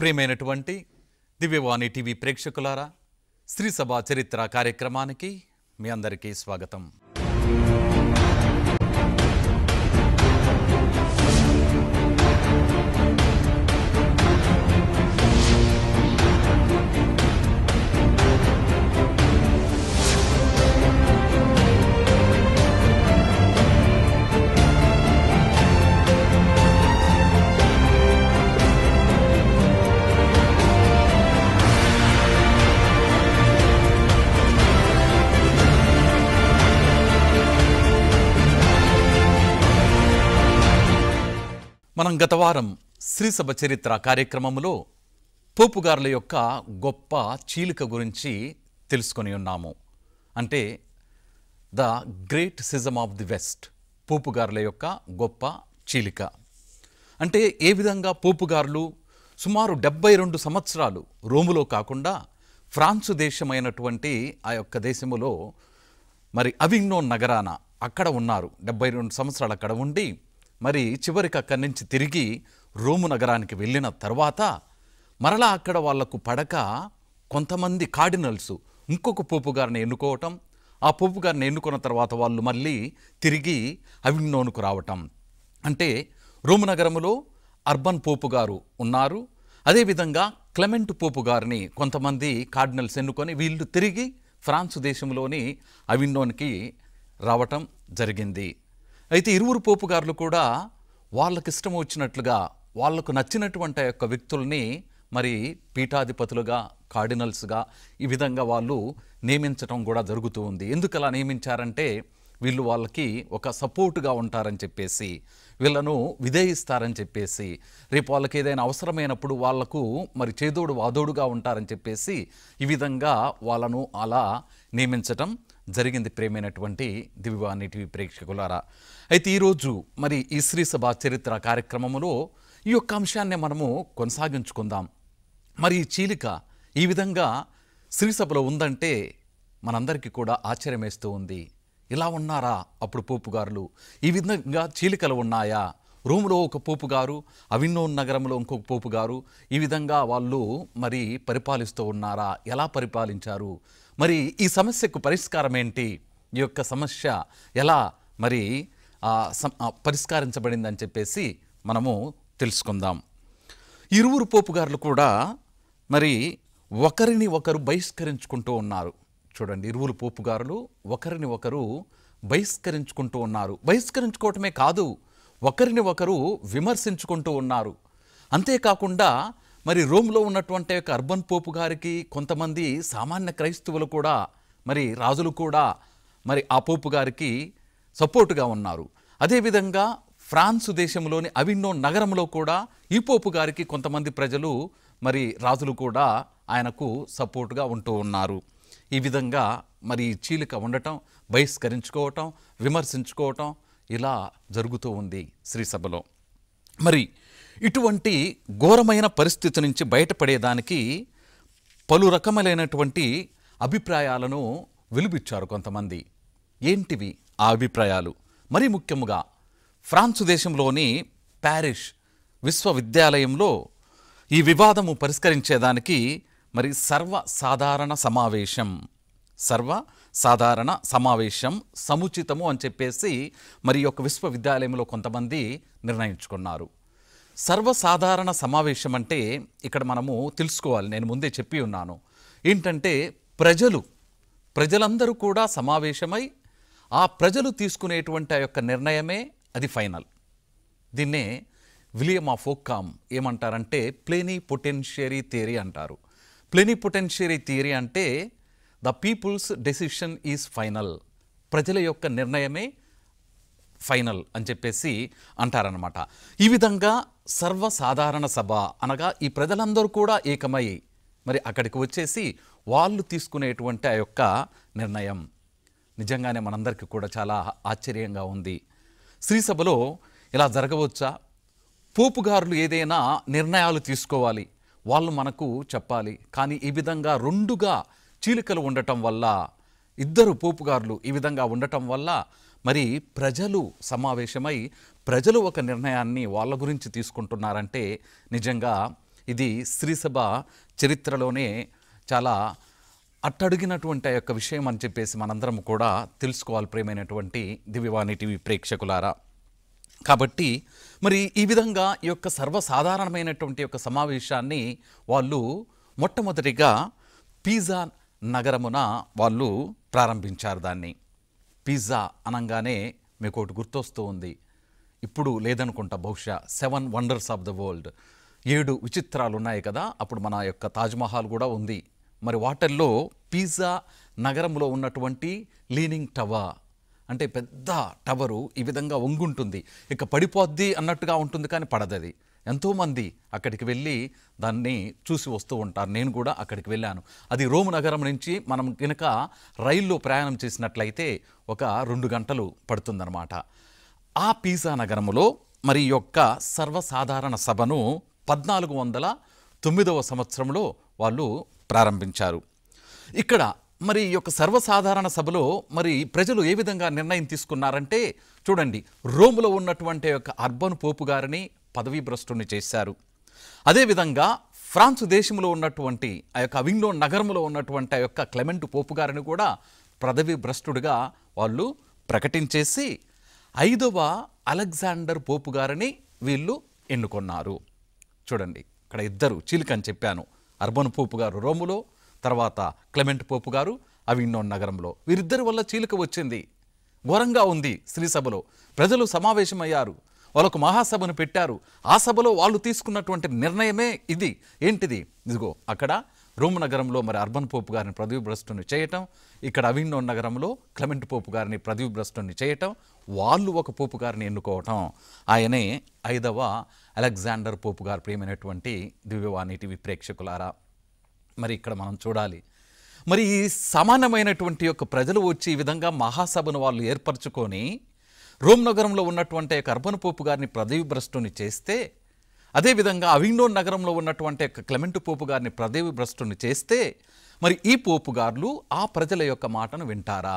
ప్రియమైనటువంటి దివ్యవాణి టీవీ ప్రేక్షకులారా శ్రీ సభ చరిత్ర కార్యక్రమానికి మీ అందరికీ స్వాగతం మనం గత వారం శ్రీసభ చరిత్ర కార్యక్రమంలో పోపుగారుల యొక్క గొప్ప చీలిక గురించి తెలుసుకొని ఉన్నాము అంటే the great schism of the west పోపుగారుల యొక్క గొప్ప చీలిక అంటే ఏ విధంగా పోపుగారులు సుమారు డెబ్బై రెండు సంవత్సరాలు రోములో కాకుండా ఫ్రాన్సు దేశమైనటువంటి ఆ యొక్క దేశములో మరి అవిగ్నోన్ నగరాన అక్కడ ఉన్నారు డెబ్బై రెండు సంవత్సరాలు అక్కడ ఉండి మరి చివరికి అక్కడి నుంచి తిరిగి రోము నగరానికి వెళ్ళిన తర్వాత మరలా అక్కడ వాళ్లకు పడక కొంతమంది కార్డినల్స్ ఇంకొక పోపు గారిని ఎన్నుకోవటం ఆ పోపు గారిని ఎన్నుకున్న తర్వాత వాళ్ళు మళ్ళీ తిరిగి అవిగ్నోన్కు రావటం అంటే రోము నగరములో అర్బన్ పోపు గారు ఉన్నారు అదేవిధంగా క్లెమెంట్ పోపు గారిని కొంతమంది కార్డినల్స్ ఎన్నుకొని వీళ్ళు తిరిగి ఫ్రాన్స్ దేశంలోని అవిన్నోన్కి రావటం జరిగింది అయితే ఇరువురు పోపు గారులు కూడా వాళ్ళకి ఇష్టం వచ్చినట్లుగా వాళ్లకు నచ్చినటువంటి ఆ యొక్క వ్యక్తుల్ని మరి పీఠాధిపతులుగా కార్డినల్స్గా ఈ విధంగా వాళ్ళు నియమించటం కూడా జరుగుతూ ఉంది ఎందుకు అలా నియమించారంటే వీళ్ళు వాళ్ళకి ఒక సపోర్టుగా ఉంటారని చెప్పేసి వీళ్ళను విధేయిస్తారని చెప్పేసి రేపు వాళ్ళకి ఏదైనా అవసరమైనప్పుడు వాళ్లకు మరి చేదోడు వాదోడుగా ఉంటారని చెప్పేసి ఈ విధంగా వాళ్ళను అలా నియమించటం జరిగింది ప్రేమైనటువంటి దివ్యవాణి టీవీ ప్రేక్షకులారా అయితే ఈరోజు మరి ఈ శ్రీ సభ చరిత్ర కార్యక్రమంలో ఈ యొక్క అంశాన్ని మనము కొనసాగించుకుందాం మరి ఈ చీలిక ఈ విధంగా శ్రీసభలో ఉందంటే మనందరికీ కూడా ఆశ్చర్యం వేస్తూ ఉంది ఇలా ఉన్నారా అప్పుడు పోపుగారులు ఈ విధంగా చీలికలు ఉన్నాయా రోములో ఒక పోపు గారు అవిన్నోన్ నగరంలో ఇంకొక పోపు గారు ఈ విధంగా వాళ్ళు మరి పరిపాలిస్తూ ఉన్నారా ఎలా పరిపాలించారు మరి ఈ సమస్యకు పరిష్కారం ఏంటి ఈ యొక్క సమస్య ఎలా మరి ఆ, సం- ఆ, పరిష్కరించబడిందని చెప్పేసి మనము తెలుసుకుందాం ఇరువురు పోపుగారులు కూడా మరి ఒకరిని ఒకరు బహిష్కరించుకుంటూ ఉన్నారు చూడండి ఇరువురు పోపుగారులు ఒకరిని ఒకరు బహిష్కరించుకుంటూ ఉన్నారు బహిష్కరించుకోవటమే కాదు ఒకరిని ఒకరు విమర్శించుకుంటూ ఉన్నారు అంతేకాకుండా మరి రోమ్లో ఉన్నటువంటి యొక్క అర్బన్ పోపు గారికి కొంతమంది సామాన్య క్రైస్తవులు కూడా మరి రాజులు కూడా మరి ఆ పోపు గారికి సపోర్టుగా ఉన్నారు అదేవిధంగా ఫ్రాన్స్ దేశంలోని అవిన్నో నగరంలో కూడా ఈ పోపు గారికి కొంతమంది ప్రజలు మరి రాజులు కూడా ఆయనకు సపోర్టుగా ఉంటూ ఉన్నారు ఈ విధంగా మరి ఈ చీలిక ఉండటం బహిష్కరించుకోవటం విమర్శించుకోవటం ఇలా జరుగుతూ ఉంది శ్రీసభలో మరి ఇటువంటి ఘోరమైన పరిస్థితి నుంచి బయటపడేదానికి పలు రకములైనటువంటి అభిప్రాయాలను వెలుబిచ్చారు కొంతమంది ఏంటివి ఆ అభిప్రాయాలు మరి ముఖ్యముగా ఫ్రాన్సు దేశంలోని ప్యారిస్ విశ్వవిద్యాలయంలో ఈ వివాదము పరిష్కరించేదానికి మరి సర్వసాధారణ సమావేశం సర్వ సాధారణ సమావేశం సముచితము అని చెప్పేసి మరి ఈ యొక్క విశ్వవిద్యాలయంలో కొంతమంది నిర్ణయించుకున్నారు సర్వసాధారణ సమావేశం అంటే ఇక్కడ మనము తెలుసుకోవాలి నేను ముందే చెప్పి ఉన్నాను ఏంటంటే ప్రజలు ప్రజలందరూ కూడా సమావేశమై ఆ ప్రజలు తీసుకునేటువంటి ఆ యొక్క నిర్ణయమే అది ఫైనల్ దీన్నే విలియం ఆఫ్ ఓక్కామ్ ఏమంటారంటే ప్లేనీ పొటెన్షియరీ థియరీ అంటారు ప్లేనీ పొటెన్షియరీ థియరీ అంటే the people's decision is final ప్రజల యొక్క నిర్ణయమే ఫైనల్ అని చెప్పేసి అంటారనమాట ఈ విధంగా సర్వసాధారణ సభ అనగా ఈ ప్రజలందరూ కూడా ఏకమై మరి అక్కడికి వచ్చేసి వాళ్ళు తీసుకునేటువంటి ఆ యొక్క నిర్ణయం నిజంగానే మనందరికీ కూడా చాలా ఆశ్చర్యంగా ఉంది శ్రీసభలో ఇలా జరగవచ్చా పోపుగారులు ఏదైనా నిర్ణయాలు తీసుకోవాలి వాళ్ళు మనకు చెప్పాలి కానీ ఈ విధంగా రెండుగా చీలికలు ఉండటం వల్ల ఇద్దరు పోపుగారులు ఈ విధంగా ఉండటం వల్ల మరి ప్రజలు సమావేశమై ప్రజలు ఒక నిర్ణయాన్ని వాళ్ళ గురించి తీసుకుంటున్నారంటే నిజంగా ఇది శ్రీసభ చరిత్రలోనే చాలా అట్టడిగినటువంటి ఆ యొక్క విషయం అని చెప్పేసి మనందరం కూడా తెలుసుకోవాలి ప్రియమైనటువంటి దివ్యవాణి టీవీ ప్రేక్షకులారా కాబట్టి మరి ఈ విధంగా ఈ యొక్క సర్వసాధారణమైనటువంటి యొక్క సమావేశాన్ని వాళ్ళు మొట్టమొదటిగా పిజ్జా నగరమున వాళ్ళు ప్రారంభించారు దాన్ని పిజ్జా అనగానే మీకు ఒకటి గుర్తొస్తూ ఉంది ఇప్పుడు లేదనుకుంటా బహుశా seven wonders of the world ఏడు విచిత్రాలు ఉన్నాయి కదా అప్పుడు మన యొక్క తాజ్మహల్ కూడా ఉంది మరి వాటిల్లో పిజ్జా నగరంలో ఉన్నటువంటి లీనింగ్ టవర్ అంటే పెద్ద టవరు ఈ విధంగా వంగుంటుంది ఇక పడిపోద్ది అన్నట్టుగా ఉంటుంది కానీ పడదది ఎంతోమంది అక్కడికి వెళ్ళి దాన్ని చూసి వస్తూ ఉంటారు నేను కూడా అక్కడికి వెళ్ళాను అది రోమ్ నగరం నుంచి మనం కనుక రైల్లో ప్రయాణం చేసినట్లయితే ఒక రెండు గంటలు పడుతుందన్నమాట ఆ పీజా నగరములో మరి ఈ యొక్క సర్వసాధారణ సభను పద్నాలుగు వందల తొమ్మిదవ సంవత్సరంలో వాళ్ళు ప్రారంభించారు ఇక్కడ మరి ఈ యొక్క సర్వసాధారణ సభలో మరి ప్రజలు ఏ విధంగా నిర్ణయం తీసుకున్నారంటే చూడండి రోములో ఉన్నటువంటి యొక్క అర్బన్ పోపు గారిని పదవీ భ్రష్టుని చేశారు అదేవిధంగా ఫ్రాన్స్ దేశంలో ఉన్నటువంటి ఆ యొక్క అవింగ్లో నగరంలో ఉన్నటువంటి ఆ యొక్క క్లెమెంట్ పోపు గారిని కూడా పదవీ భ్రష్టుడిగా వాళ్ళు ప్రకటించేసి ఐదవ అలెగ్జాండర్ పోపు గారిని వీళ్ళు ఎన్నుకున్నారు చూడండి ఇక్కడ ఇద్దరు చీలిక అని చెప్పాను అర్బన్ పోపు గారు రోములో తర్వాత క్లెమెంట్ పోపు గారు అవిన్నోన్ నగరంలో వీరిద్దరి వల్ల చీలిక వచ్చింది ఘోరంగా ఉంది శ్రీ సభలో ప్రజలు సమావేశమయ్యారు వాళ్ళకు మహాసభను పెట్టారు ఆ సభలో వాళ్ళు తీసుకున్నటువంటి నిర్ణయమే ఇది ఏంటిది ఇదిగో అక్కడ రోమ్ నగరంలో మరి అర్బన్ పోపు గారిని పదవి భ్రష్టుని చేయటం ఇక్కడ అవిన్నోన్ నగరంలో క్లెమెంట్ పోపు గారిని పదవి భ్రష్టుని చేయటం వాళ్ళు ఒక పోపు గారిని ఎన్నుకోవటం ఆయనే ఐదవ అలెగ్జాండర్ పోపు గారు ప్రియమైనటువంటి దివ్యవాణి టీవీ ప్రేక్షకులారా మరి ఇక్కడ మనం చూడాలి మరి ఈ సామాన్యమైనటువంటి యొక్క ప్రజలు వచ్చి ఈ విధంగా మహాసభను వాళ్ళు ఏర్పరచుకొని రోమ్ నగరంలో ఉన్నటువంటి యొక్క అర్బన్ పోపు గారిని పదవి భ్రష్టుని చేస్తే అదేవిధంగా అవిండోన్ నగరంలో ఉన్నటువంటి యొక్క క్లెమెంట్ పోపు గారిని పదవి భ్రష్టుని చేస్తే మరి ఈ పోపు గారులు ఆ ప్రజల యొక్క మాటను వింటారా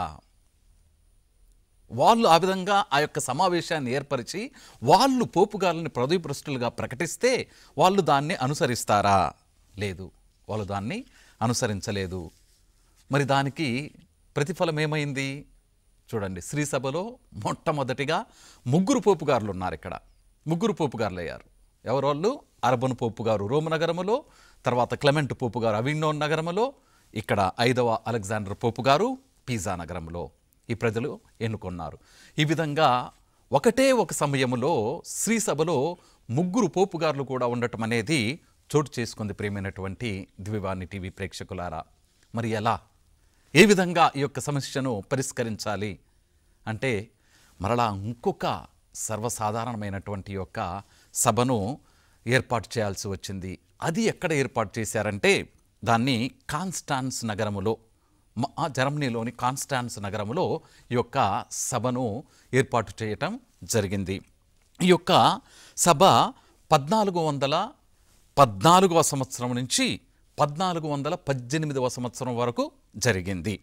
వాళ్ళు ఆ విధంగా ఆ యొక్క సమావేశాన్ని ఏర్పరిచి వాళ్ళు పోపుగారులని పదవిభ్రష్టులుగా ప్రకటిస్తే వాళ్ళు దాన్ని అనుసరిస్తారా లేదు వాళ్ళు దాన్ని అనుసరించలేదు మరి దానికి ప్రతిఫలం ఏమైంది చూడండి శ్రీసభలో మొట్టమొదటిగా ముగ్గురు పోపుగారులు ఉన్నారు ఇక్కడ ముగ్గురు పోపుగారులు అయ్యారు ఎవరు వాళ్ళు అరబన్ పోపు గారు రోమ్ నగరములో తర్వాత క్లెమెంట్ పోపు గారు అవిన్నోన్ నగరములో ఇక్కడ ఐదవ అలెగ్జాండర్ పోపు గారు పీజా నగరంలో ఈ ప్రజలు ఎన్నుకున్నారు ఈ విధంగా ఒకటే ఒక సమయంలో శ్రీసభలో ముగ్గురు పోపుగారులు కూడా ఉండటం అనేది చోటు చేసుకుంది ప్రేమైనటువంటి ద్వివాణి టీవీ ప్రేక్షకులారా మరి ఎలా ఏ విధంగా ఈ యొక్క సమస్యను పరిష్కరించాలి అంటే మరలా ఇంకొక సర్వసాధారణమైనటువంటి యొక్క సభను ఏర్పాటు చేయాల్సి వచ్చింది అది ఎక్కడ ఏర్పాటు చేశారంటే దాన్ని కాన్స్టాన్స్ నగరములో మ- ఆ జర్మనీలోని కాన్స్టాన్స్ నగరములో ఈ యొక్క సభను ఏర్పాటు చేయటం జరిగింది ఈ యొక్క సభ పద్నాలుగు వందల పద్నాలుగవ సంవత్సరం నుంచి పద్నాలుగు వందల పద్దెనిమిదవ సంవత్సరం వరకు జరిగింది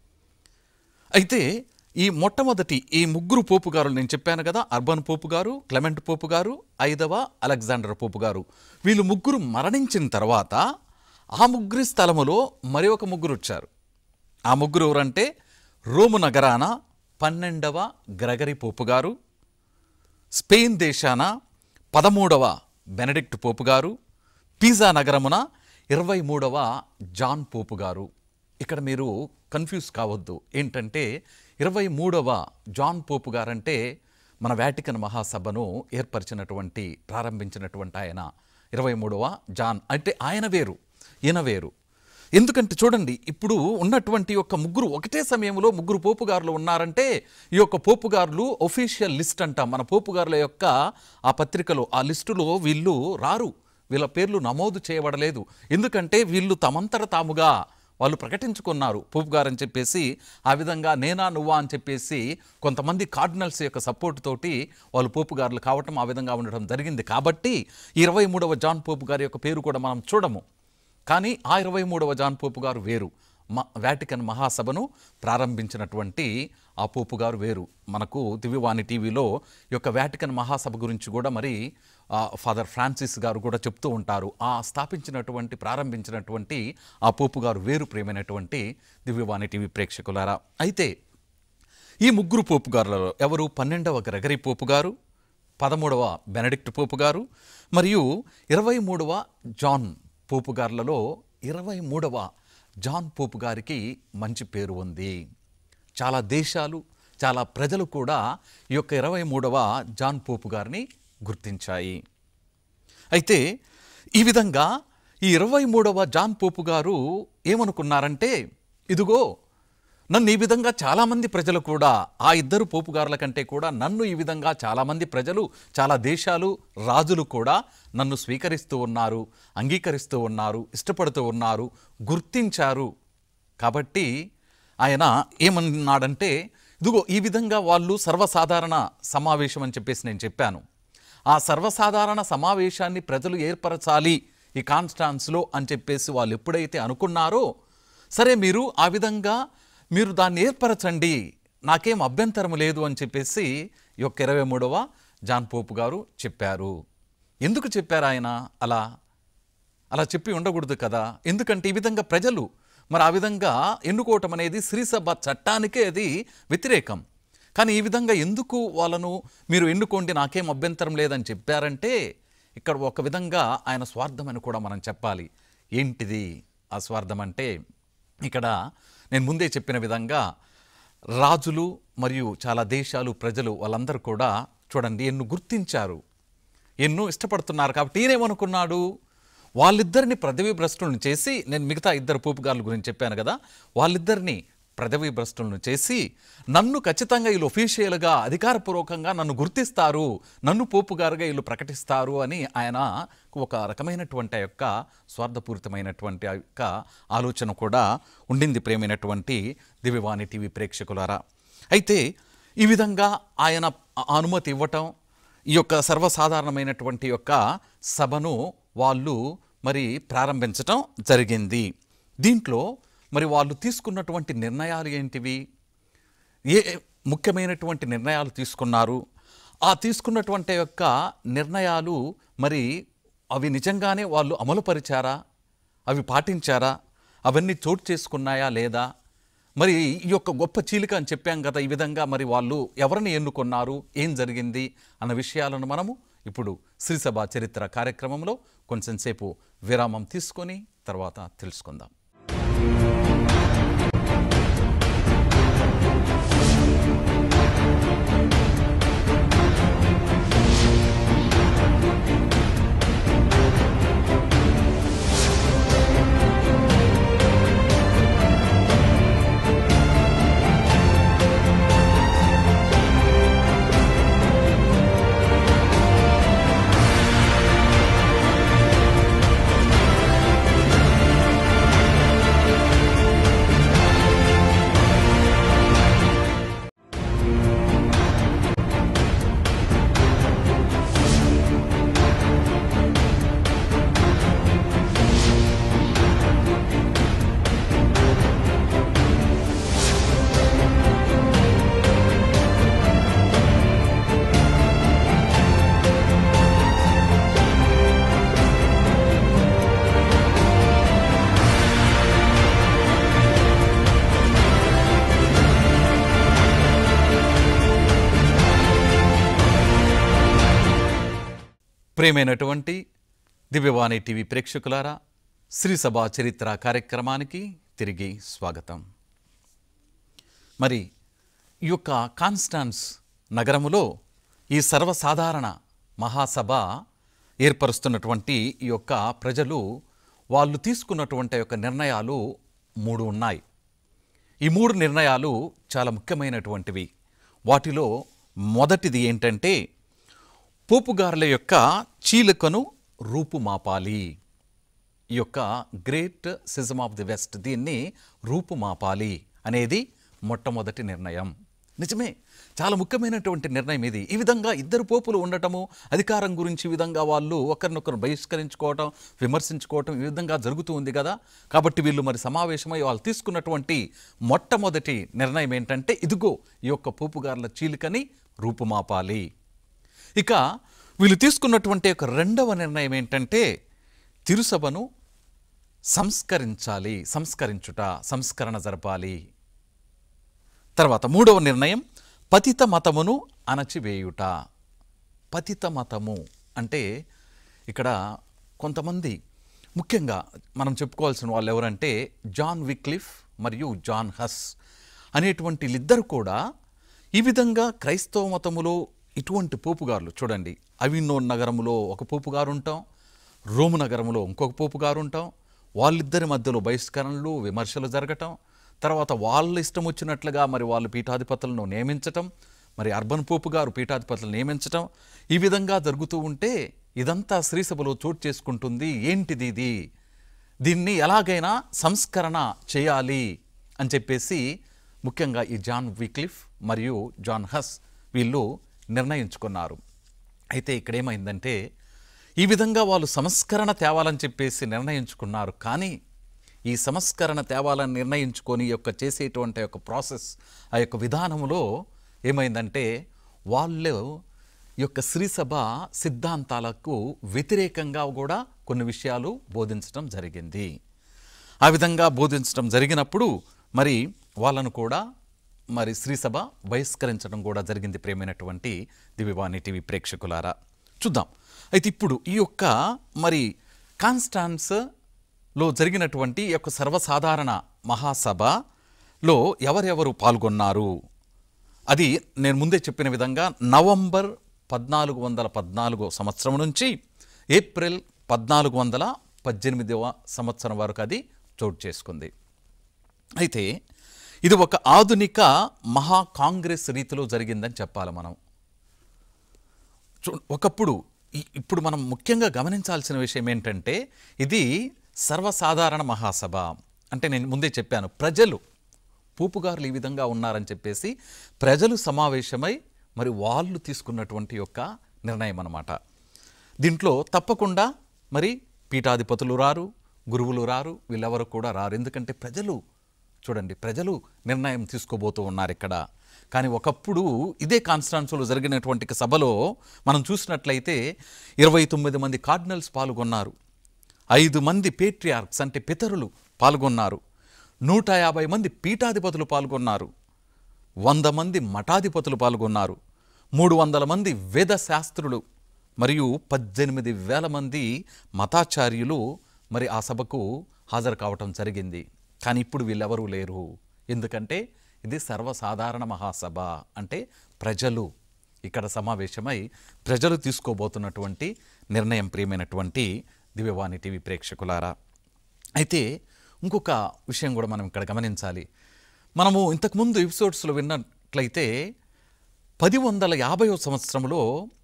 అయితే ఈ మొట్టమొదటి ఈ ముగ్గురు పోపు గారు నేను చెప్పాను కదా అర్బన్ పోపు గారు క్లెమెంట్ పోపు గారు ఐదవ అలెగ్జాండర్ పోపు గారు వీళ్ళు ముగ్గురు మరణించిన తర్వాత ఆ ముగ్గురి స్థలములో మరి ఒక ముగ్గురు వచ్చారు ఆ ముగ్గురు ఎవరంటే రోము నగరాన పన్నెండవ గ్రగరి పోపు గారు స్పెయిన్ దేశాన పదమూడవ బెనడిక్ట్ పోపు గారు పీజా నగరమున ఇరవై మూడవ జాన్ పోపు గారు ఇక్కడ మీరు కన్ఫ్యూజ్ కావద్దు ఏంటంటే ఇరవై మూడవ జాన్ పోపు గారంటే మన వాటికన్ మహాసభను ఏర్పరిచినటువంటి ప్రారంభించినటువంటి ఆయన ఇరవై మూడవ జాన్ అంటే ఆయన వేరు ఈయన వేరు ఎందుకంటే చూడండి ఇప్పుడు ఉన్నటువంటి యొక్క ముగ్గురు ఒకటే సమయంలో ముగ్గురు పోపుగారులు ఉన్నారంటే ఈ యొక్క పోపుగారులు ఒఫీషియల్ లిస్ట్ అంటాం మన పోపుగారుల యొక్క ఆ పత్రికలో ఆ లిస్టులో వీళ్ళు రారు వీళ్ళ పేర్లు నమోదు చేయబడలేదు ఎందుకంటే వీళ్ళు తమంతట తాముగా వాళ్ళు ప్రకటించుకున్నారు పోపు గారు అని చెప్పేసి ఆ విధంగా నేనా నువ్వా అని చెప్పేసి కొంతమంది కార్డినల్స్ యొక్క సపోర్ట్ తోటి వాళ్ళు పోపు గారులు కావటం ఆ విధంగా ఉండడం జరిగింది కాబట్టి ఇరవై మూడవ జాన్ పోపు గారి యొక్క పేరు కూడా మనం చూడము కానీ ఆ ఇరవై మూడవ జాన్ పోపు గారు వేరు మ వాటికన్ మహాసభను ప్రారంభించినటువంటి ఆ పోపు గారు వేరు మనకు దివ్యవాణి టీవీలో ఈ యొక్క వాటికన్ మహాసభ గురించి కూడా మరి ఆ, ఫాదర్ ఫ్రాన్సిస్ గారు కూడా చెప్తూ ఉంటారు ఆ స్థాపించినటువంటి ప్రారంభించినటువంటి ఆ పోపు గారు వేరు ప్రేమైనటువంటి దివ్యవాణి టీవీ ప్రేక్షకులారా అయితే ఈ ముగ్గురు పోపు గారులలో ఎవరు పన్నెండవ గ్రెగరీ పోపు గారు పదమూడవ బెనడిక్ట్ పోపు గారు మరియు ఇరవై మూడవ జాన్ పోపు గారులలో ఇరవై మూడవ జాన్ పోపు గారికి మంచి పేరు ఉంది చాలా దేశాలు చాలా ప్రజలు కూడా ఈ యొక్క ఇరవై మూడవ జాన్ పోపు గారిని గుర్తించాయి అయితే ఈ విధంగా ఈ ఇరవై మూడవ జాన్ పోపు గారు ఏమనుకున్నారంటే ఇదిగో నన్ను ఈ విధంగా చాలామంది ప్రజలు కూడా ఆ ఇద్దరు పోపుగారుల కంటే కూడా నన్ను ఈ విధంగా చాలామంది ప్రజలు చాలా దేశాలు రాజులు కూడా నన్ను స్వీకరిస్తూ ఉన్నారు అంగీకరిస్తూ ఉన్నారు ఇష్టపడుతూ ఉన్నారు గుర్తించారు కాబట్టి ఆయన ఏమన్నాడంటే ఇదిగో ఈ విధంగా వాళ్ళు సర్వసాధారణ సమావేశం అని చెప్పేసి నేను చెప్పాను ఆ సర్వసాధారణ సమావేశాన్ని ప్రజలు ఏర్పరచాలి ఈ కాన్స్టాన్స్లో అని చెప్పేసి వాళ్ళు ఎప్పుడైతే అనుకున్నారో సరే మీరు ఆ విధంగా మీరు దాన్ని ఏర్పరచండి నాకేం అభ్యంతరం లేదు అని చెప్పేసి ఈ యొక్క ఇరవై మూడవ జాన్ పోపు గారు చెప్పారు ఎందుకు చెప్పారు ఆయన అలా అలా చెప్పి ఉండకూడదు కదా ఎందుకంటే ఈ విధంగా ప్రజలు మరి ఆ విధంగా ఎన్నుకోవటం అనేది శ్రీసభ చట్టానికే అది వ్యతిరేకం కానీ ఈ విధంగా ఎందుకు వాళ్ళను మీరు ఎన్నుకోండి నాకేం అభ్యంతరం లేదని చెప్పారంటే ఇక్కడ ఒక విధంగా ఆయన స్వార్థం అని కూడా మనం చెప్పాలి ఏంటిది ఆ స్వార్థం అంటే ఇక్కడ నేను ముందే చెప్పిన విధంగా రాజులు మరియు చాలా దేశాలు ప్రజలు వాళ్ళందరూ కూడా చూడండి ఎన్ను గుర్తించారు ఎన్నో ఇష్టపడుతున్నారు కాబట్టి ఈయనేమనుకున్నాడు వాళ్ళిద్దరిని పదవీ భ్రష్టులను చేసి నేను మిగతా ఇద్దరు పోపుగారుల గురించి చెప్పాను కదా వాళ్ళిద్దరిని పదవీ భ్రష్టులను చేసి నన్ను ఖచ్చితంగా వీళ్ళు ఒఫీషియల్గా అధికారపూర్వకంగా నన్ను గుర్తిస్తారు నన్ను పోపుగారుగా వీళ్ళు ప్రకటిస్తారు అని ఆయన ఒక రకమైనటువంటి ఆ యొక్క స్వార్థపూరితమైనటువంటి ఆ యొక్క ఆలోచన కూడా ఉండింది ప్రేమైనటువంటి దివ్యవాణి టీవీ ప్రేక్షకులారా అయితే ఈ విధంగా ఆయన ఆ అనుమతి ఇవ్వటం ఈ యొక్క సర్వసాధారణమైనటువంటి యొక్క సభను వాళ్ళు మరి ప్రారంభించటం జరిగింది దీంట్లో మరి వాళ్ళు తీసుకున్నటువంటి నిర్ణయాలు ఏంటివి ఏ ముఖ్యమైనటువంటి నిర్ణయాలు తీసుకున్నారు ఆ తీసుకున్నటువంటి యొక్క నిర్ణయాలు మరి అవి నిజంగానే వాళ్ళు అమలుపరిచారా అవి పాటించారా అవన్నీ చోటు చేసుకున్నాయా లేదా మరి ఈ యొక్క గొప్ప చీలిక అని చెప్పాం కదా ఈ విధంగా మరి వాళ్ళు ఎవరిని ఎన్నుకున్నారు ఏం జరిగింది అన్న విషయాలను మనము ఇప్పుడు శ్రీసభ చరిత్ర కార్యక్రమంలో కొంచెం సేపు విరామం తీసుకొని తర్వాత తెలుసుకుందాం ప్రేమైనటువంటి దివ్యవాణి టీవీ ప్రేక్షకులారా శ్రీసభ చరిత్ర కార్యక్రమానికి తిరిగి స్వాగతం మరి ఈ యొక్క కాన్స్టాన్స్ నగరములో ఈ సర్వసాధారణ మహాసభ ఏర్పరుస్తున్నటువంటి ఈ యొక్క ప్రజలు వాళ్ళు తీసుకున్నటువంటి యొక్క నిర్ణయాలు మూడు ఉన్నాయి ఈ మూడు నిర్ణయాలు చాలా ముఖ్యమైనటువంటివి వాటిలో మొదటిది ఏంటంటే పోపుగారుల యొక్క చీలికను రూపుమాపాలి ఈ యొక్క great schism of the west దీన్ని రూపుమాపాలి అనేది మొట్టమొదటి నిర్ణయం నిజమే చాలా ముఖ్యమైనటువంటి నిర్ణయం ఇది ఈ విధంగా ఇద్దరు పోపులు ఉండటము అధికారం గురించి ఈ విధంగా వాళ్ళు ఒకరినొకరు బహిష్కరించుకోవటం విమర్శించుకోవటం ఈ విధంగా జరుగుతూ ఉంది కదా కాబట్టి వీళ్ళు మరి సమావేశమై వాళ్ళు తీసుకున్నటువంటి మొట్టమొదటి నిర్ణయం ఏంటంటే ఇదిగో ఈ యొక్క పోపుగారుల చీలికని రూపుమాపాలి ఇక వీళ్ళు తీసుకున్నటువంటి ఒక రెండవ నిర్ణయం ఏంటంటే తిరుసభను సంస్కరించాలి సంస్కరించుట సంస్కరణ జరపాలి తర్వాత మూడవ నిర్ణయం పతిత మతమును అణచివేయుట పతిత మతము అంటే ఇక్కడ కొంతమంది ముఖ్యంగా మనం చెప్పుకోవాల్సిన వాళ్ళు ఎవరంటే జాన్ విక్లిఫ్ మరియు జాన్ హస్ అనేటువంటి వీళ్ళిద్దరు కూడా ఈ విధంగా క్రైస్తవ మతములో ఇటువంటి పోపుగారులు చూడండి అవిన్నోన్ నగరములో ఒక పోపుగారు ఉంటాం రోము నగరములో ఇంకొక పోపుగారు ఉంటాం వాళ్ళిద్దరి మధ్యలో బహిష్కరణలు విమర్శలు జరగటం తర్వాత వాళ్ళ ఇష్టం వచ్చినట్లుగా మరి వాళ్ళు పీఠాధిపతులను నియమించటం మరి అర్బన్ పోపు గారు పీఠాధిపతులను నియమించటం ఈ విధంగా జరుగుతూ ఉంటే ఇదంతా శ్రీసభలో చోటు చేసుకుంటుంది ఏంటిది ఇది దీన్ని ఎలాగైనా సంస్కరణ చేయాలి అని చెప్పేసి ముఖ్యంగా ఈ జాన్ విక్లిఫ్ మరియు జాన్ హస్ వీళ్ళు నిర్ణయించుకున్నారు అయితే ఇక్కడ ఏమైందంటే ఈ విధంగా వాళ్ళు సంస్కరణ తేవాలని చెప్పేసి నిర్ణయించుకున్నారు కానీ ఈ సంస్కరణ తేవాలని నిర్ణయించుకొని ఈ యొక్క చేసేటువంటి యొక్క ప్రాసెస్ ఆ యొక్క విధానంలో ఏమైందంటే వాళ్ళు ఈ యొక్క శ్రీసభ సిద్ధాంతాలకు వ్యతిరేకంగా కూడా కొన్ని విషయాలు బోధించడం జరిగింది ఆ విధంగా బోధించడం జరిగినప్పుడు మరి వాళ్ళను కూడా మరి శ్రీసభ బహిష్కరించడం కూడా జరిగింది ప్రేమైనటువంటి దివ్యవాణి టీవీ ప్రేక్షకులారా చూద్దాం అయితే ఇప్పుడు ఈ యొక్క మరి కాన్స్టాన్స్ లో జరిగినటువంటి ఈ యొక్క సర్వసాధారణ మహాసభలో ఎవరెవరు పాల్గొన్నారు అది నేను ముందే చెప్పిన విధంగా నవంబర్ పద్నాలుగు వందల పద్నాలుగో సంవత్సరం నుంచి ఏప్రిల్ పద్నాలుగు వందల పద్దెనిమిదవ సంవత్సరం వరకు అది చోటు చేసుకుంది అయితే ఇది ఒక ఆధునిక మహా కాంగ్రెస్ రీతిలో జరిగిందని చెప్పాలి మనం చూ ఒకప్పుడు ఈ- ఇప్పుడు మనం ముఖ్యంగా గమనించాల్సిన విషయం ఏంటంటే ఇది సర్వసాధారణ మహాసభ అంటే నేను ముందే చెప్పాను ప్రజలు పూపుగారులు ఈ విధంగా ఉన్నారని చెప్పేసి ప్రజలు సమావేశమై మరి వాళ్ళు తీసుకున్నటువంటి యొక్క నిర్ణయం అన్నమాట దీంట్లో తప్పకుండా మరి పీఠాధిపతులు రారు గురువులు రారు వీళ్ళెవరు కూడా రారు ఎందుకంటే ప్రజలు చూడండి ప్రజలు నిర్ణయం తీసుకోబోతూ ఉన్నారు ఇక్కడ కానీ ఒకప్పుడు ఇదే కాన్స్టాన్స్లో జరిగినటువంటి సభలో మనం చూసినట్లయితే ఇరవై తొమ్మిది మంది కార్డినల్స్ పాల్గొన్నారు ఐదు మంది పేట్రియార్క్స్ అంటే పితరులు పాల్గొన్నారు నూట యాభై మంది పీఠాధిపతులు పాల్గొన్నారు వంద మంది మఠాధిపతులు పాల్గొన్నారు మూడు వందల మంది వేద శాస్త్రులు మరియు పద్దెనిమిది వేల మంది మతాచార్యులు మరి ఆ సభకు హాజరు కావటం జరిగింది కానీ ఇప్పుడు వీళ్ళెవరూ లేరు ఎందుకంటే ఇది సర్వసాధారణ మహాసభ అంటే ప్రజలు ఇక్కడ సమావేశమై ప్రజలు తీసుకోబోతున్నటువంటి నిర్ణయం ప్రియమైనటువంటి దివ్యవాణి టీవీ ప్రేక్షకులారా అయితే ఇంకొక విషయం కూడా మనం ఇక్కడ గమనించాలి మనము ఇంతకుముందు ఎపిసోడ్స్లో విన్నట్లయితే పది వందల యాభైవ సంవత్సరంలో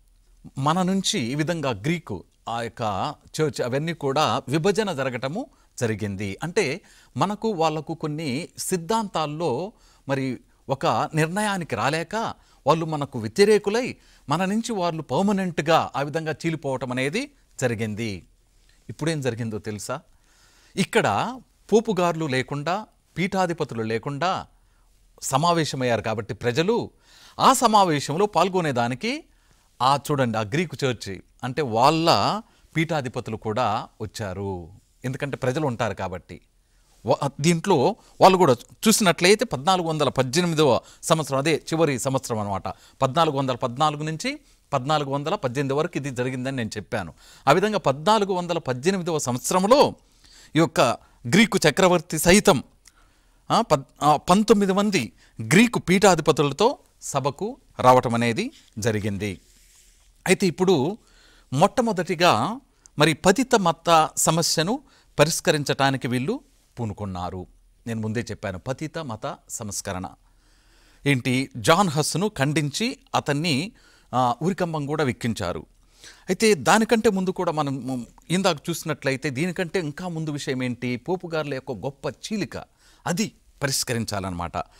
మన నుంచి ఈ విధంగా గ్రీకు ఆ యొక్క చర్చ్ అవన్నీ కూడా విభజన జరగటము జరిగింది అంటే మనకు వాళ్ళకు కొన్ని సిద్ధాంతాల్లో మరి ఒక నిర్ణయానికి రాలేక వాళ్ళు మనకు వ్యతిరేకులై మన నుంచి వాళ్ళు పర్మనెంట్గా ఆ విధంగా చీలిపోవటం అనేది జరిగింది ఇప్పుడేం జరిగిందో తెలుసా ఇక్కడ పోపుగారులు లేకుండా పీఠాధిపతులు లేకుండా సమావేశమయ్యారు కాబట్టి ప్రజలు ఆ సమావేశంలో పాల్గొనేదానికి ఆ చూడండి ఆ గ్రీకు చర్చి అంటే వాళ్ళ పీఠాధిపతులు కూడా వచ్చారు ఎందుకంటే ప్రజలు ఉంటారు కాబట్టి వా- దీంట్లో వాళ్ళు కూడా చూసినట్లయితే పద్నాలుగు వందల పద్దెనిమిదవ సంవత్సరం అదే చివరి సంవత్సరం అనమాట పద్నాలుగు వందల పద్నాలుగు నుంచి పద్నాలుగు వందల పద్దెనిమిది వరకు ఇది జరిగిందని నేను చెప్పాను ఆ విధంగా పద్నాలుగు వందల పద్దెనిమిదవ సంవత్సరంలో ఈ యొక్క గ్రీకు చక్రవర్తి సైతం ఆ, పద్ ఆ, పంతొమ్మిది మంది గ్రీకు పీఠాధిపతులతో సభకు రావటం అనేది జరిగింది అయితే ఇప్పుడు మొట్టమొదటిగా మరి పతిత మత సమస్యను పరిష్కరించటానికి వీళ్ళు పూనుకున్నారు నేను ముందే చెప్పాను పతిత మత సంస్కరణ ఏంటి జాన్ హస్ను ఖండించి అతన్ని ఆ, ఉరికంబం కూడా వెక్కించారు అయితే దానికంటే ముందు కూడా మనం మ్, ఇందాక చూసినట్లయితే దీనికంటే ఇంకా ముందు విషయం ఏంటి పోపుగారుల యొక్క గొప్ప చీలిక అది పరిష్కరించాలన్నమాట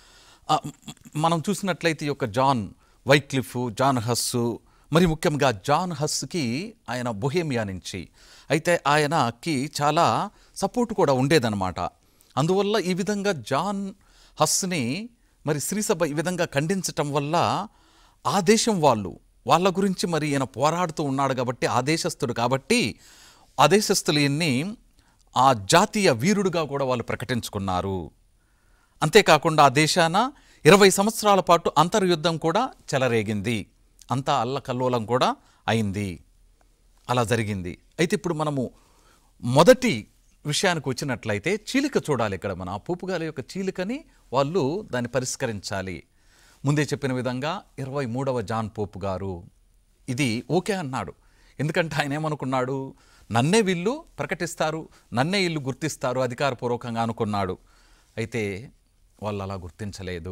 ఆ, మ్, మనం చూసినట్లయితే ఈ యొక్క జాన్ వైక్లిఫ్ జాన్ హస్సు మరి ముఖ్యంగా జాన్ హస్కి ఆయన బొహేమియా నుంచి అయితే ఆయనకి చాలా సపోర్ట్ కూడా ఉండేదన్నమాట అందువల్ల ఈ విధంగా జాన్ హస్ని మరి శ్రీసభ ఈ విధంగా ఖండించటం వల్ల ఆ దేశం వాళ్ళు వాళ్ళ గురించి మరి ఈయన పోరాడుతూ ఉన్నాడు కాబట్టి ఆ దేశస్థుడు కాబట్టి ఆ దేశస్థులు ఈయన్ని ఆ జాతీయ వీరుడుగా కూడా వాళ్ళు ప్రకటించుకున్నారు అంతేకాకుండా ఆ దేశాన ఇరవై సంవత్సరాల పాటు అంతర్యుద్ధం కూడా చెలరేగింది అంతా అల్లకల్లోలం కూడా అయింది అలా జరిగింది అయితే ఇప్పుడు మనము మొదటి విషయానికి వచ్చినట్లయితే చీలిక చూడాలి ఇక్కడ మన ఆ పూపుగాలి యొక్క చీలికని వాళ్ళు దాన్ని పరిష్కరించాలి ముందే చెప్పిన విధంగా ఇరవై మూడవ జాన్ పోపు గారు ఇది ఓకే అన్నాడు ఎందుకంటే ఆయన ఏమనుకున్నాడు నన్నే వీళ్ళు ప్రకటిస్తారు నన్నే వీళ్ళు గుర్తిస్తారు అధికారపూర్వకంగా అనుకున్నాడు అయితే వాళ్ళు అలా గుర్తించలేదు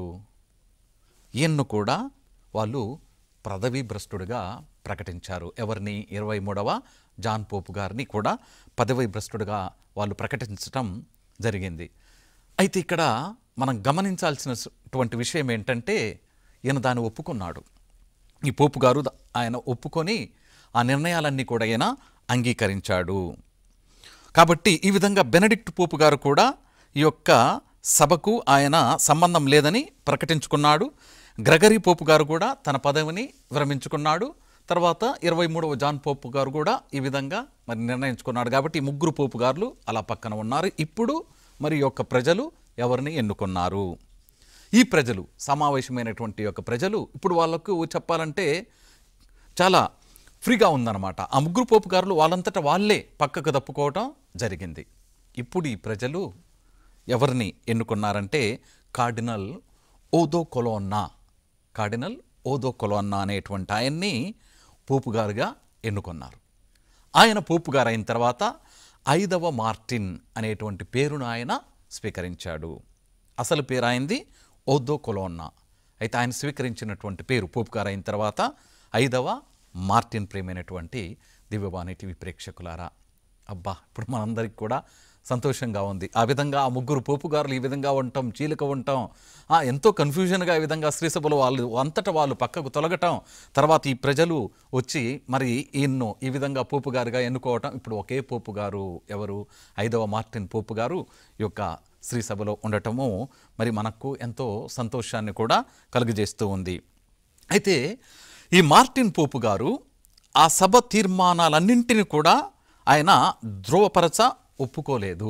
ఈయన్ను కూడా వాళ్ళు పదవీ భ్రష్టుడిగా ప్రకటించారు ఎవరిని ఇరవై మూడవ జాన్ పోపు గారిని కూడా పదవీ భ్రష్టుడిగా వాళ్ళు ప్రకటించటం జరిగింది అయితే ఇక్కడ మనం గమనించాల్సినటువంటి విషయం ఏంటంటే ఈయన దాన్ని ఒప్పుకున్నాడు ఈ పోపు గారు ద- ఆయన ఒప్పుకొని ఆ నిర్ణయాలన్నీ కూడా ఈయన అంగీకరించాడు కాబట్టి ఈ విధంగా బెనడిక్ట్ పోపు గారు కూడా ఈ యొక్క సభకు ఆయన సంబంధం లేదని ప్రకటించుకున్నాడు గ్రగరీ పోపు గారు కూడా తన పదవిని విరమించుకున్నాడు తర్వాత ఇరవై మూడవ జాన్ పోపు గారు కూడా ఈ విధంగా మరి నిర్ణయించుకున్నాడు కాబట్టి ఈ ముగ్గురు పోపు గారులు అలా పక్కన ఉన్నారు ఇప్పుడు మరి ఈ యొక్క ప్రజలు ఎవరిని ఎన్నుకున్నారు ఈ ప్రజలు సమావేశమైనటువంటి యొక్క ప్రజలు ఇప్పుడు వాళ్ళకు చెప్పాలంటే చాలా ఫ్రీగా ఉందన్నమాట ఆ ముగ్గురు పోపుగారులు వాళ్ళంతటా వాళ్ళే పక్కకు తప్పుకోవటం జరిగింది ఇప్పుడు ఈ ప్రజలు ఎవరిని ఎన్నుకున్నారంటే కార్డినల్ ఓదో కొలోన్నా కార్డినల్ ఓదో కొలోన్నా అనేటువంటి ఆయన్ని పోపుగారుగా ఎన్నుకున్నారు ఆయన పోపుగారు అయిన తర్వాత ఐదవ మార్టిన్ అనేటువంటి పేరును ఆయన స్వీకరించాడు అసలు పేరు ఆయనది ఓదో కొలోన్నా అయితే ఆయన స్వీకరించినటువంటి పేరు పోపుగారు అయిన తర్వాత ఐదవ మార్టిన్ ప్రేమైనటువంటి దివ్యవాణి టీవీ ప్రేక్షకులారా అబ్బా ఇప్పుడు మనందరికి కూడా సంతోషంగా ఉంది ఆ విధంగా ఆ ముగ్గురు పోపుగారులు ఈ విధంగా ఉండటం చీలిక ఉండటం ఆ, ఎంతో కన్ఫ్యూజన్గా ఈ విధంగా శ్రీసభలో వాళ్ళు అంతటా వాళ్ళు పక్కకు తొలగటం తర్వాత ఈ ప్రజలు వచ్చి మరి ఈయన్ను ఈ విధంగా పోపుగారుగా ఎన్నుకోవటం ఇప్పుడు ఒకే పోపు గారు ఎవరు ఐదవ మార్టిన్ పోపు గారు ఈ యొక్క శ్రీసభలో ఉండటము మరి మనకు ఎంతో సంతోషాన్ని కూడా కలుగజేస్తూ ఉంది అయితే ఈ మార్టిన్ పోపు గారు ఆ సభ తీర్మానాలన్నింటినీ కూడా ఆయన ధ్రువపరచ ఒప్పుకోలేదు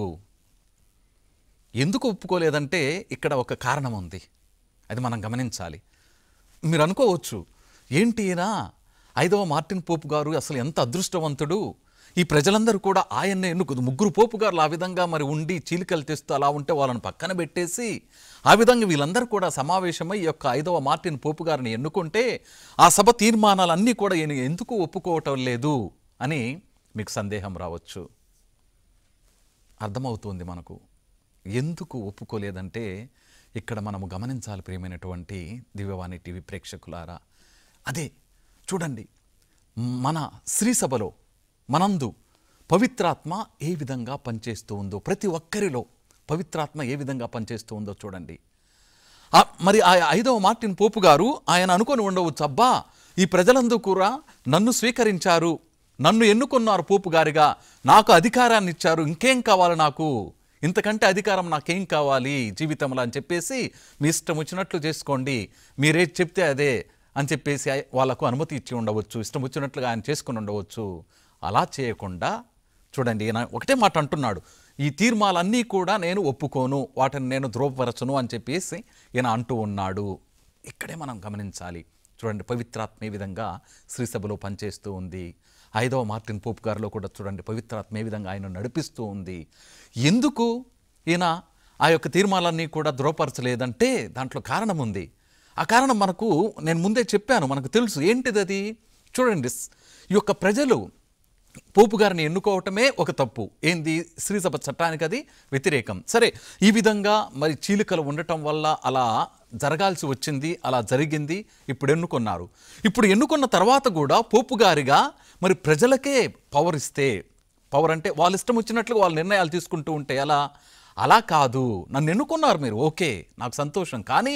ఎందుకు ఒప్పుకోలేదంటే ఇక్కడ ఒక కారణం ఉంది అది మనం గమనించాలి మీరు అనుకోవచ్చు ఏంటి ఈయన ఐదవ మార్టిన్ పోపు గారు అసలు ఎంత అదృష్టవంతుడు ఈ ప్రజలందరూ కూడా ఆయన్నే ఎన్నుకు ముగ్గురు పోపు గారులు ఆ విధంగా మరి ఉండి చీలికలు తెస్తూ అలా ఉంటే వాళ్ళని పక్కన పెట్టేసి ఆ విధంగా వీళ్ళందరూ కూడా సమావేశమై ఈ యొక్క ఐదవ మార్టిన్ పోపు గారిని ఎన్నుకుంటే ఆ సభ తీర్మానాలన్నీ కూడా ఈయన ఎందుకు ఒప్పుకోవటం లేదు అని మీకు సందేహం రావచ్చు అర్థమవుతుంది మనకు ఎందుకు ఒప్పుకోలేదంటే ఇక్కడ మనము గమనించాలి ప్రియమైనటువంటి దివ్యవాణి టీవీ ప్రేక్షకులారా అదే చూడండి మన శ్రీసభలో మనందు పవిత్రాత్మ ఏ విధంగా పనిచేస్తూ ఉందో ప్రతి ఒక్కరిలో పవిత్రాత్మ ఏ విధంగా పనిచేస్తూ ఉందో చూడండి ఆ, మరి ఆ ఐదవ మార్టిన్ పోపు గారు ఆయన అనుకొని ఉండవచ్చు అబ్బా ఈ ప్రజలందరూ కూడా నన్ను స్వీకరించారు నన్ను ఎన్నుకున్నారు పోపు గారిగా నాకు అధికారాన్ని ఇచ్చారు ఇంకేం కావాలి నాకు ఇంతకంటే అధికారం నాకేం కావాలి జీవితంలో అని చెప్పేసి మీ ఇష్టం వచ్చినట్లు చేసుకోండి మీరేది చెప్తే అదే అని చెప్పేసి ఆయ- వాళ్ళకు అనుమతి ఇచ్చి ఉండవచ్చు ఇష్టం వచ్చినట్లుగా ఆయన చేసుకుని ఉండవచ్చు అలా చేయకుండా చూడండి ఈయన ఒకటే మాట అంటున్నాడు ఈ తీర్మాలన్నీ కూడా నేను ఒప్పుకోను వాటిని నేను ధ్రువపరచను అని చెప్పేసి ఈయన అంటూ ఉన్నాడు ఇక్కడే మనం గమనించాలి చూడండి పవిత్రాత్మ ఏ విధంగా శ్రీసభలో పనిచేస్తూ ఉంది ఐదవ మార్టిన్ పోప్ గారిలో కూడా చూడండి పవిత్రాత్మ ఏ విధంగా ఆయన నడిపిస్తూ ఉంది ఎందుకు ఈయన ఆ యొక్క తీర్మానాలన్నీ కూడా ధృవపరచలేదంటే దాంట్లో కారణం ఉంది ఆ కారణం మనకు నేను ముందే చెప్పాను మనకు తెలుసు ఏంటిది అది చూడండి ఈ యొక్క ప్రజలు పోపు గారిని ఎన్నుకోవటమే ఒక తప్పు ఏంది శ్రీసభ చట్టానికి అది వ్యతిరేకం సరే ఈ విధంగా మరి చీలికలు ఉండటం వల్ల అలా జరగాల్సి వచ్చింది అలా జరిగింది ఇప్పుడు ఎన్నుకున్నారు ఇప్పుడు ఎన్నుకున్న తర్వాత కూడా పోపు గారిగా మరి ప్రజలకే పవర్ ఇస్తే పవర్ అంటే వాళ్ళ ఇష్టం వచ్చినట్లుగా వాళ్ళు నిర్ణయాలు తీసుకుంటూ ఉంటే అలా అలా కాదు నన్ను ఎన్నుకున్నారు మీరు ఓకే నాకు సంతోషం కానీ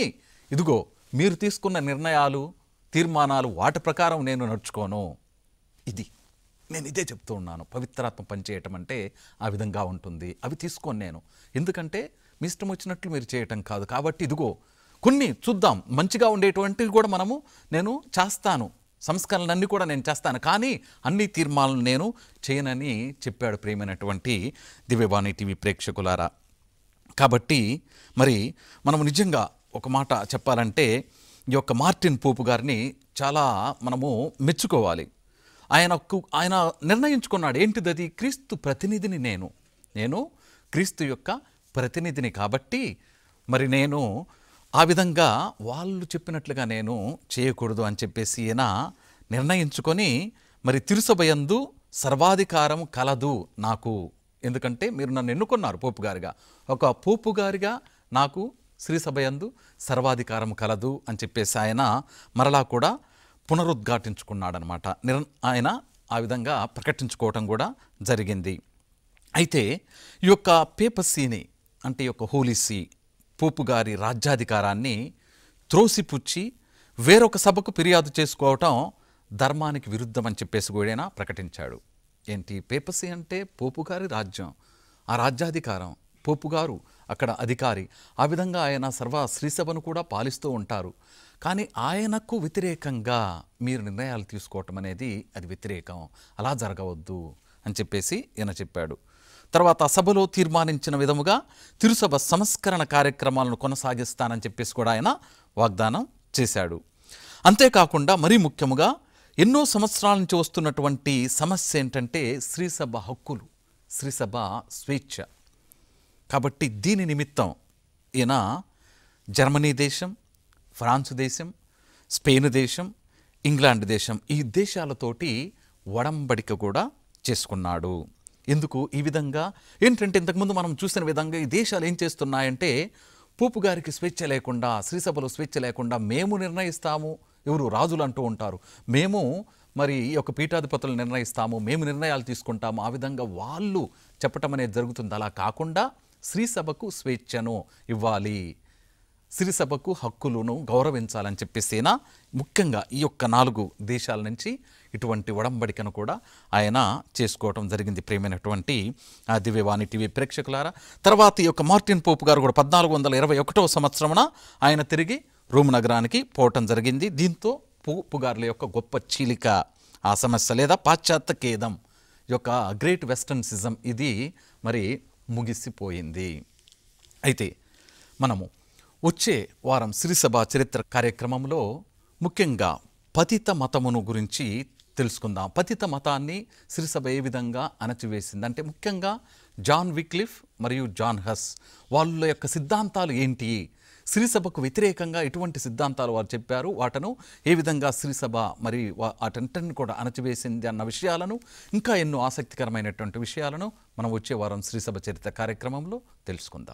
ఇదిగో మీరు తీసుకున్న నిర్ణయాలు తీర్మానాలు వాటి ప్రకారం నేను నడుచుకోను ఇది నేను ఇదే చెప్తూ ఉన్నాను పవిత్రాత్మ పనిచేయటం అంటే ఆ విధంగా ఉంటుంది అవి తీసుకోను నేను ఎందుకంటే మీ ఇష్టం వచ్చినట్లు మీరు చేయటం కాదు కాబట్టి ఇదిగో కొన్ని చూద్దాం మంచిగా ఉండేటువంటివి కూడా మనము నేను చేస్తాను సంస్కరణలన్నీ కూడా నేను చేస్తాను కానీ అన్ని తీర్మానాలు నేను చేయనని చెప్పాడు ప్రేమైనటువంటి దివ్యవాణి టీవీ ప్రేక్షకులారా కాబట్టి మరి మనం నిజంగా ఒక మాట చెప్పాలంటే ఈ యొక్క మార్టిన్ పోపు గారిని చాలా మనము మెచ్చుకోవాలి ఆయనకు ఆయన నిర్ణయించుకున్నాడు ఏంటిది అది క్రీస్తు ప్రతినిధిని నేను నేను క్రీస్తు యొక్క ప్రతినిధిని కాబట్టి మరి నేను ఆ విధంగా వాళ్ళు చెప్పినట్లుగా నేను చేయకూడదు అని చెప్పేసి ఈయన నిర్ణయించుకొని మరి తిరుసభయందు సర్వాధికారం కలదు నాకు ఎందుకంటే మీరు నన్ను ఎన్నుకున్నారు పోపు గారిగా ఒక పోపు గారిగా నాకు శ్రీసభయందు సర్వాధికారం కలదు అని చెప్పేసి ఆయన మరలా కూడా పునరుద్ఘాటించుకున్నాడనమాట నిర్ ఆయన ఆ విధంగా ప్రకటించుకోవటం కూడా జరిగింది అయితే ఈ యొక్క పేపసీని అంటే ఈ యొక్క హోలీసీ పోపు గారి రాజ్యాధికారాన్ని త్రోసిపుచ్చి వేరొక సభకు ఫిర్యాదు చేసుకోవటం ధర్మానికి విరుద్ధం అని చెప్పేసి కూడా ప్రకటించాడు ఏంటి పేపసీ అంటే పోపు గారి రాజ్యం ఆ రాజ్యాధికారం పోపు గారు అక్కడ అధికారి ఆ విధంగా ఆయన సర్వ శ్రీసభను కూడా పాలిస్తూ ఉంటారు కానీ ఆయనకు వ్యతిరేకంగా మీరు నిర్ణయాలు తీసుకోవటం అనేది అది వ్యతిరేకం అలా జరగవద్దు అని చెప్పేసి ఈయన చెప్పాడు తర్వాత సభలో తీర్మానించిన విధముగా తిరుసభ సంస్కరణ కార్యక్రమాలను కొనసాగిస్తానని చెప్పేసి కూడా ఆయన వాగ్దానం చేశాడు అంతేకాకుండా మరీ ముఖ్యముగా ఎన్నో సంవత్సరాల నుంచి వస్తున్నటువంటి సమస్య ఏంటంటే శ్రీసభ హక్కులు శ్రీసభ స్వేచ్ఛ కాబట్టి దీని నిమిత్తం ఈయన జర్మనీ దేశం ఫ్రాన్స్ దేశం స్పెయిన్ దేశం ఇంగ్లాండ్ దేశం ఈ దేశాలతోటి వడంబడిక కూడా చేసుకున్నాడు ఎందుకు ఈ విధంగా ఏంటంటే ఇంతకుముందు మనం చూసిన విధంగా ఈ దేశాలు ఏం చేస్తున్నాయంటే పోపు గారికి స్వేచ్ఛ లేకుండా శ్రీసభలో స్వేచ్ఛ లేకుండా మేము నిర్ణయిస్తాము ఎవరు రాజులు అంటూ ఉంటారు మేము మరి ఈ యొక్క పీఠాధిపతులు నిర్ణయిస్తాము మేము నిర్ణయాలు తీసుకుంటాము ఆ విధంగా వాళ్ళు చెప్పటం అనేది జరుగుతుంది అలా కాకుండా శ్రీసభకు స్వేచ్ఛను ఇవ్వాలి సిరిసభకు హక్కులను గౌరవించాలని చెప్పేసి ఈయన ముఖ్యంగా ఈ యొక్క నాలుగు దేశాల నుంచి ఇటువంటి ఒడంబడికను కూడా ఆయన చేసుకోవటం జరిగింది ప్రేమైనటువంటి ఆ దివ్యవాణి టీవీ ప్రేక్షకులారా తర్వాత ఈ యొక్క మార్టిన్ పోపు గారు కూడా పద్నాలుగు వందల ఇరవై ఒకటవ సంవత్సరమున ఆయన తిరిగి రోమ్ నగరానికి పోవటం జరిగింది దీంతో పోపు గారుల యొక్క గొప్ప చీలిక ఆ సమస్య లేదా పాశ్చాత్య ఖేదం ఈ యొక్క గ్రేట్ వెస్టర్న్ సిజం ఇది మరి ముగిసిపోయింది అయితే మనము వచ్చే వారం శ్రీసభ చరిత్ర కార్యక్రమంలో ముఖ్యంగా పతిత మతమును గురించి తెలుసుకుందాం పతిత మతాన్ని శ్రీసభ ఏ విధంగా అణచివేసింది అంటే ముఖ్యంగా జాన్ విక్లిఫ్ మరియు జాన్ హస్ వాళ్ళ యొక్క సిద్ధాంతాలు ఏంటి శ్రీసభకు వ్యతిరేకంగా ఎటువంటి సిద్ధాంతాలు వారు చెప్పారు వాటను ఏ విధంగా శ్రీసభ మరి వా- వాటంటిని కూడా అణచివేసింది అన్న విషయాలను ఇంకా ఎన్నో ఆసక్తికరమైనటువంటి విషయాలను మనం వచ్చే వారం శ్రీసభ చరిత్ర కార్యక్రమంలో తెలుసుకుందాం